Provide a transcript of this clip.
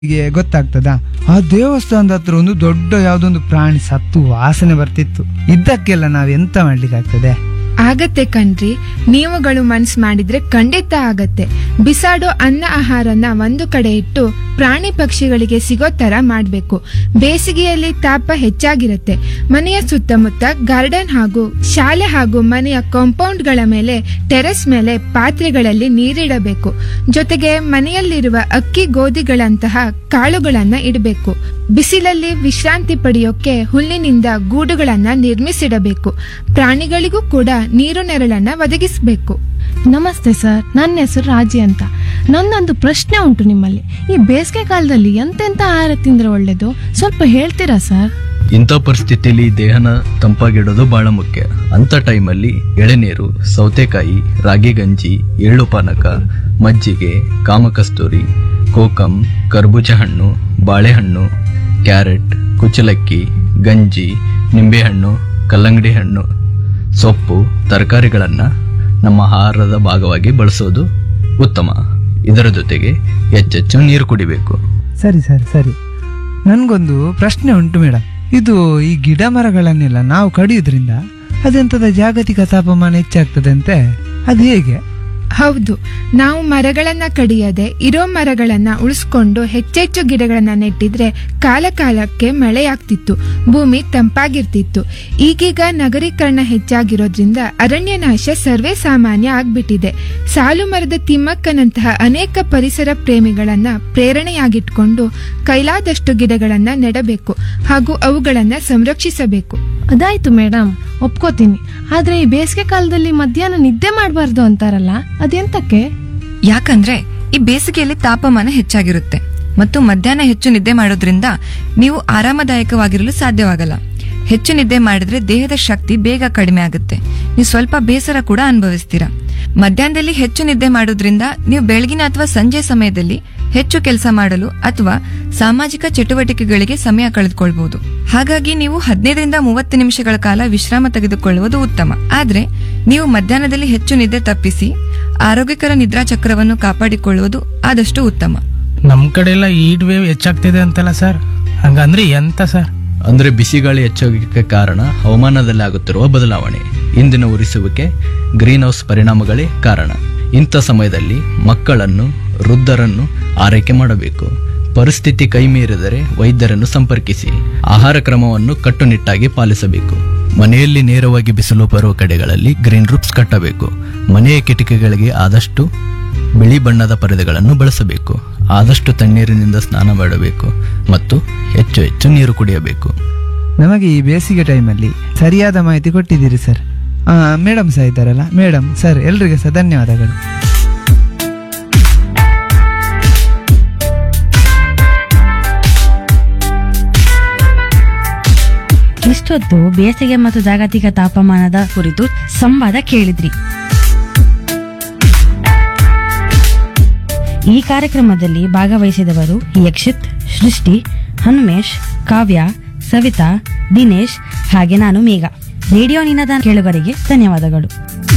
ಗೆ ಗೊತ್ತಾಗ್ತದಾ ಆ ದೇವಸ್ಥಾನದ ಹತ್ರ ಒಂದು ದೊಡ್ಡ ಯಾವ್ದೊಂದು ಪ್ರಾಣಿ ಸತ್ತು ವಾಸನೆ ಬರ್ತಿತ್ತು ಇದ್ದಕ್ಕೆಲ್ಲ ನಾವ್ ಎಂತ ಮಾಡ್ಲಿಕ್ಕಾಗ್ತದೆ ಆಗತ್ತೆ ಕಣ್ರಿ ನೀವುಗಳು ಮನ್ಸ್ ಮಾಡಿದ್ರೆ ಖಂಡಿತ ಆಗತ್ತೆ ಬಿಸಾಡೋ ಅನ್ನ ಆಹಾರನ ಒಂದು ಕಡೆ ಇಟ್ಟು ಪ್ರಾಣಿ ಪಕ್ಷಿಗಳಿಗೆ ಸಿಗೋ ತರ ಮಾಡ್ಬೇಕು ಬೇಸಿಗೆಯಲ್ಲಿ ತಾಪ ಹೆಚ್ಚಾಗಿರುತ್ತೆ ಮನೆಯ ಸುತ್ತಮುತ್ತ ಗಾರ್ಡನ್ ಹಾಗೂ ಶಾಲೆ ಹಾಗೂ ಮನೆಯ ಕಾಂಪೌಂಡ್ಗಳ ಮೇಲೆ ಟೆರೆಸ್ ಮೇಲೆ ಪಾತ್ರೆಗಳಲ್ಲಿ ನೀರಿಡಬೇಕು ಜೊತೆಗೆ ಮನೆಯಲ್ಲಿರುವ ಅಕ್ಕಿ ಗೋಧಿಗಳಂತಹ ಕಾಳುಗಳನ್ನ ಇಡಬೇಕು ಬಿಸಿಲಲ್ಲಿ ವಿಶ್ರಾಂತಿ ಪಡೆಯೋಕೆ ಹುಲ್ಲಿನಿಂದ ಗೂಡುಗಳನ್ನ ನಿರ್ಮಿಸಿಡಬೇಕು ಪ್ರಾಣಿಗಳಿಗೂ ಕೂಡ ನೀರು ನೆರಳನ್ನ ಒದಗಿಸಬೇಕು ನಮಸ್ತೆ ಸರ್ ನನ್ನ ಹೆಸರು ರಾಜಿ ಅಂತ ನನ್ನೊಂದು ಪ್ರಶ್ನೆ ಉಂಟು ನಿಮ್ಮಲ್ಲಿ ಈ ಬೇಸಿಗೆ ಕಾಲದಲ್ಲಿ ಎಂತೆಂತ ಆಹಾರ ತಿಂದ್ರೆ ಒಳ್ಳೇದು ಸ್ವಲ್ಪ ಹೇಳ್ತೀರಾ ಸರ್ ಇಂಥ ಪರಿಸ್ಥಿತಿಯಲ್ಲಿ ದೇಹನ ತಂಪಾಗಿಡೋದು ಬಹಳ ಮುಖ್ಯ ಅಂತ ಟೈಮಲ್ಲಿ ಎಳೆನೀರು ಸೌತೆಕಾಯಿ ರಾಗಿ ಗಂಜಿ ಎಳ್ಳು ಪಾನಕ ಮಜ್ಜಿಗೆ ಕಾಮಕಸ್ತೂರಿ ಕೋಕಂ ಕರ್ಬೂಜ ಹಣ್ಣು ಬಾಳೆಹಣ್ಣು ಕ್ಯಾರೆಟ್ ಕುಚಲಕ್ಕಿ ಗಂಜಿ ನಿಂಬೆಹಣ್ಣು ಕಲ್ಲಂಗಡಿ ಹಣ್ಣು ಸೊಪ್ಪು ತರಕಾರಿಗಳನ್ನು ನಮ್ಮ ಆಹಾರದ ಭಾಗವಾಗಿ ಬಳಸೋದು ಉತ್ತಮ ಇದರ ಜೊತೆಗೆ ಹೆಚ್ಚೆಚ್ಚು ನೀರು ಕುಡಿಬೇಕು ಸರಿ ಸರಿ ಸರಿ ನನ್ಗೊಂದು ಪ್ರಶ್ನೆ ಉಂಟು ಮೇಡಮ್ ಇದು ಈ ಗಿಡ ಮರಗಳನ್ನೆಲ್ಲ ನಾವು ಕಡಿಯೋದ್ರಿಂದ ಅದೆಂತದ ಜಾಗತಿಕ ತಾಪಮಾನ ಹೆಚ್ಚಾಗ್ತದೆ ಅಂತೆ ಅದು ಹೇಗೆ ಹೌದು ನಾವು ಮರಗಳನ್ನ ಕಡಿಯದೆ ಇರೋ ಮರಗಳನ್ನ ಉಳಿಸ್ಕೊಂಡು ಹೆಚ್ಚೆಚ್ಚು ಗಿಡಗಳನ್ನ ನೆಟ್ಟಿದ್ರೆ ಕಾಲ ಕಾಲಕ್ಕೆ ಮಳೆಯಾಗ್ತಿತ್ತು ಭೂಮಿ ತಂಪಾಗಿರ್ತಿತ್ತು ಈಗೀಗ ನಗರೀಕರಣ ಹೆಚ್ಚಾಗಿರೋದ್ರಿಂದ ಅರಣ್ಯನಾಶ ಸರ್ವೇ ಸಾಮಾನ್ಯ ಆಗ್ಬಿಟ್ಟಿದೆ ಸಾಲು ಮರದ ತಿಮ್ಮಕ್ಕನಂತಹ ಅನೇಕ ಪರಿಸರ ಪ್ರೇಮಿಗಳನ್ನ ಪ್ರೇರಣೆಯಾಗಿಟ್ಕೊಂಡು ಕೈಲಾದಷ್ಟು ಗಿಡಗಳನ್ನ ನೆಡಬೇಕು ಹಾಗೂ ಅವುಗಳನ್ನ ಸಂರಕ್ಷಿಸಬೇಕು ಅದಾಯ್ತು ಮೇಡಮ್ ಒಪ್ಕೋತೀನಿ ಆದ್ರೆ ಈ ಬೇಸಿಗೆ ಕಾಲದಲ್ಲಿ ಮಧ್ಯಾಹ್ನ ನಿದ್ದೆ ಮಾಡಬಾರ್ದು ಅಂತಾರಲ್ಲ ಅದೆಂತಕ್ಕೆ ಯಾಕಂದ್ರೆ ಈ ಬೇಸಿಗೆಯಲ್ಲಿ ತಾಪಮಾನ ಹೆಚ್ಚಾಗಿರುತ್ತೆ ಮತ್ತು ಮಧ್ಯಾಹ್ನ ಹೆಚ್ಚು ನಿದ್ದೆ ಮಾಡೋದ್ರಿಂದ ನೀವು ಆರಾಮದಾಯಕವಾಗಿರಲು ಸಾಧ್ಯವಾಗಲ್ಲ ಹೆಚ್ಚು ನಿದ್ದೆ ಮಾಡಿದ್ರೆ ದೇಹದ ಶಕ್ತಿ ಬೇಗ ಕಡಿಮೆ ಆಗುತ್ತೆ ನೀವು ಸ್ವಲ್ಪ ಬೇಸರ ಕೂಡ ಅನುಭವಿಸ್ತೀರಾ ಮಧ್ಯಾಹ್ನದಲ್ಲಿ ಹೆಚ್ಚು ನಿದ್ದೆ ಮಾಡೋದ್ರಿಂದ ನೀವು ಬೆಳಗಿನ ಅಥವಾ ಸಂಜೆ ಸಮಯದಲ್ಲಿ ಹೆಚ್ಚು ಕೆಲಸ ಮಾಡಲು ಅಥವಾ ಸಾಮಾಜಿಕ ಚಟುವಟಿಕೆಗಳಿಗೆ ಸಮಯ ಕಳೆದುಕೊಳ್ಬಹುದು ಹಾಗಾಗಿ ನೀವು ಹದಿನೈದರಿಂದ ಮೂವತ್ತು ನಿಮಿಷಗಳ ಕಾಲ ವಿಶ್ರಾಮ ತೆಗೆದುಕೊಳ್ಳುವುದು ಉತ್ತಮ ಆದ್ರೆ ನೀವು ಮಧ್ಯಾಹ್ನದಲ್ಲಿ ಹೆಚ್ಚು ನಿದ್ದೆ ತಪ್ಪಿಸಿ ಆರೋಗ್ಯಕರ ನಿದ್ರಾ ಚಕ್ರವನ್ನು ಕಾಪಾಡಿಕೊಳ್ಳುವುದು ಆದಷ್ಟು ಉತ್ತಮ ನಮ್ ಕಡೆ ಎಲ್ಲ ಈಡ್ ವೇವ್ ಹೆಚ್ಚಾಗ್ತಿದೆ ಅಂತಲ್ಲ ಸರ್ ಹಂಗಂದ್ರೆ ಎಂತ ಸರ್ ಅಂದ್ರೆ ಬಿಸಿಗಾಳಿ ಹೆಚ್ಚೋಗಕ್ಕೆ ಕಾರಣ ಹವಾಮಾನದಲ್ಲಿ ಆಗುತ್ತಿರುವ ಬದಲಾವಣೆ ಇಂದಿನ ಉರಿಸುವಿಕೆ ಗ್ರೀನ್ ಹೌಸ್ ಪರಿಣಾಮಗಳೇ ಕಾರಣ ಇಂಥ ಸಮಯದಲ್ಲಿ ಮಕ್ಕಳನ್ನು ವೃದ್ಧರನ್ನು ಆರೈಕೆ ಮಾಡಬೇಕು ಪರಿಸ್ಥಿತಿ ಕೈ ಮೀರಿದರೆ ವೈದ್ಯರನ್ನು ಸಂಪರ್ಕಿಸಿ ಆಹಾರ ಕ್ರಮವನ್ನು ಕಟ್ಟುನಿಟ್ಟಾಗಿ ಪಾಲಿಸಬೇಕು ಮನೆಯಲ್ಲಿ ನೇರವಾಗಿ ಬಿಸಿಲು ಬರುವ ಕಡೆಗಳಲ್ಲಿ ಗ್ರೀನ್ ರೂಪ್ಸ್ ಕಟ್ಟಬೇಕು ಮನೆಯ ಕಿಟಕಿಗಳಿಗೆ ಆದಷ್ಟು ಬಿಳಿ ಬಣ್ಣದ ಪರದೆಗಳನ್ನು ಬಳಸಬೇಕು ಆದಷ್ಟು ತಣ್ಣೀರಿನಿಂದ ಸ್ನಾನ ಮಾಡಬೇಕು ಮತ್ತು ಹೆಚ್ಚು ಹೆಚ್ಚು ನೀರು ಕುಡಿಯಬೇಕು ನಮಗೆ ಈ ಬೇಸಿಗೆ ಟೈಮಲ್ಲಿ ಸರಿಯಾದ ಮಾಹಿತಿ ಕೊಟ್ಟಿದ್ದೀರಿ ಸರ್ ಮೇಡಮ್ ಸಹ ಇದ್ದಾರಲ್ಲ ಮೇಡಮ್ ಸರ್ ಎಲ್ರಿಗೆ ಸಹ ಧನ್ಯವಾದಗಳು ಇಷ್ಟೊತ್ತು ಬೇಸಿಗೆ ಮತ್ತು ಜಾಗತಿಕ ತಾಪಮಾನದ ಕುರಿತು ಸಂವಾದ ಕೇಳಿದ್ರಿ ಈ ಕಾರ್ಯಕ್ರಮದಲ್ಲಿ ಭಾಗವಹಿಸಿದವರು ಯಕ್ಷಿತ್ ಸೃಷ್ಟಿ ಹನುಮೇಶ್ ಕಾವ್ಯ ಸವಿತಾ ದಿನೇಶ್ ಹಾಗೆ ನಾನು ಮೇಘ ರೇಡಿಯೋ ನಿನದ ಕೇಳುಗರಿಗೆ ಧನ್ಯವಾದಗಳು